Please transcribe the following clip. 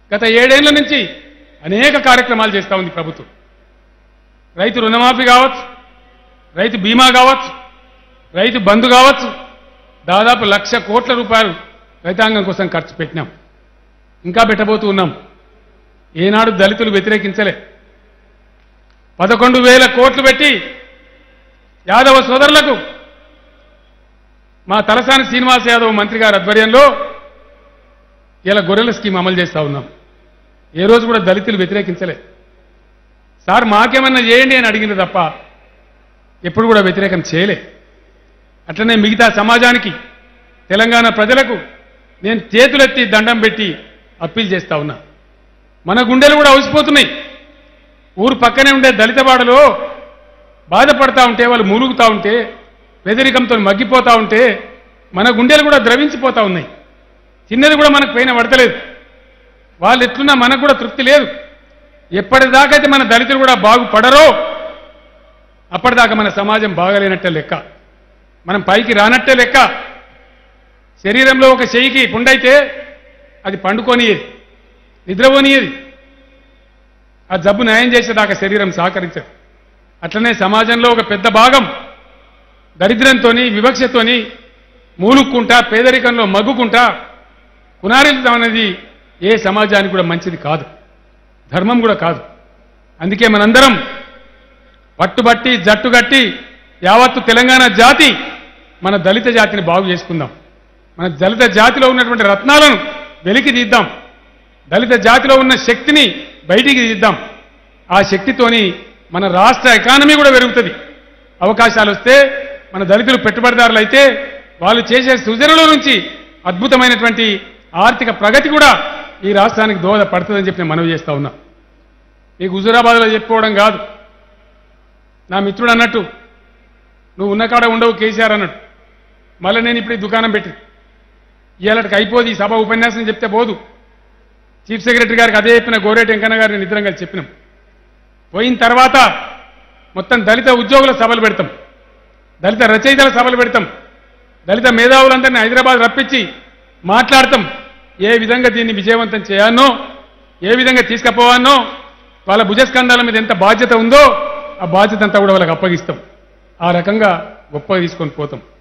గత ఏడేళ్ల నుంచి అనేక కార్యక్రమాలు చేస్తూ ఉంది ప్రభుత్వం రైతు రుణమాఫీ కావచ్చు రైతు బీమా కావచ్చు రైతు బంధు కావచ్చు దాదాపు లక్ష కోట్ల రూపాయలు రైతాంగం కోసం ఖర్చు పెట్టినాం ఇంకా పెట్టబోతూ ఉన్నాం ఏనాడు దళితులు వ్యతిరేకించలే పదకొండు వేల కోట్లు పెట్టి యాదవ సోదరులకు మా తలసాని శ్రీనివాస్ యాదవ్ మంత్రి గారి ఆధ్వర్యంలో ఇలా గొర్రెల స్కీమ్ అమలు చేస్తా ఉన్నాం ఏ రోజు కూడా దళితులు వ్యతిరేకించలే సార్ మాకేమన్నా చేయండి అని అడిగింది తప్ప ఎప్పుడు కూడా వ్యతిరేకం చేయలే అట్లనే మిగతా సమాజానికి తెలంగాణ ప్రజలకు నేను చేతులెత్తి దండం పెట్టి అప్పీల్ చేస్తా ఉన్నా మన గుండెలు కూడా అవసిపోతున్నాయి ఊరు పక్కనే ఉండే దళితవాడలో బాధపడతా ఉంటే వాళ్ళు మూలుగుతా ఉంటే పేదరికంతో మగ్గిపోతా ఉంటే మన గుండెలు కూడా ద్రవించిపోతా ఉన్నాయి చిన్నది కూడా మనకు పైన పడతలేదు వాళ్ళు ఎట్లున్నా మనకు కూడా తృప్తి లేదు ఎప్పటిదాకైతే మన దళితులు కూడా బాగుపడరో అప్పటిదాకా మన సమాజం బాగలేనట్టే లెక్క మనం పైకి రానట్టే లెక్క శరీరంలో ఒక చెయ్యికి పుండైతే అది పండుకోనియేది నిద్రపోనియేది ఆ జబ్బు నయం చేసేదాకా శరీరం సహకరించదు అట్లనే సమాజంలో ఒక పెద్ద భాగం దరిద్రంతోని వివక్షతోని మూలుక్కుంటా పేదరికంలో మగ్గుకుంటా కునారిల్తం అనేది ఏ సమాజానికి కూడా మంచిది కాదు ధర్మం కూడా కాదు అందుకే మనందరం పట్టుబట్టి జట్టుగట్టి యావత్తు తెలంగాణ జాతి మన దళిత జాతిని బాగు చేసుకుందాం మన దళిత జాతిలో ఉన్నటువంటి రత్నాలను వెలికి తీద్దాం దళిత జాతిలో ఉన్న శక్తిని బయటికి తీద్దాం ఆ శక్తితోని మన రాష్ట్ర ఎకానమీ కూడా పెరుగుతుంది అవకాశాలు వస్తే మన దళితులు పెట్టుబడిదారులు అయితే వాళ్ళు చేసే సృజనలో నుంచి అద్భుతమైనటువంటి ఆర్థిక ప్రగతి కూడా ఈ రాష్ట్రానికి దోహదపడుతుందని చెప్పి నేను మనవి చేస్తా ఉన్నా మీకు హుజురాబాద్లో చెప్పుకోవడం కాదు నా మిత్రుడు అన్నట్టు నువ్వు ఉన్న కాడ ఉండవు కేసీఆర్ అన్నట్టు మళ్ళీ నేను ఇప్పుడు ఈ దుకాణం పెట్టి ఇవాళకి అయిపోదు ఈ సభ ఉపన్యాసం చెప్తే పోదు చీఫ్ సెక్రటరీ గారికి అదే చెప్పిన గోరేటి వెంకన్న గారిని నేను ఇద్దరం కలిసి చెప్పినాం పోయిన తర్వాత మొత్తం దళిత ఉద్యోగుల సభలు పెడతాం దళిత రచయితల సభలు పెడతాం దళిత మేధావులందరినీ హైదరాబాద్ రప్పించి మాట్లాడతాం ఏ విధంగా దీన్ని విజయవంతం చేయాలనో ఏ విధంగా తీసుకుపోవాలనో వాళ్ళ భుజస్కంధాల మీద ఎంత బాధ్యత ఉందో ఆ బాధ్యత అంతా కూడా వాళ్ళకి అప్పగిస్తాం ఆ రకంగా గొప్పగా తీసుకొని పోతాం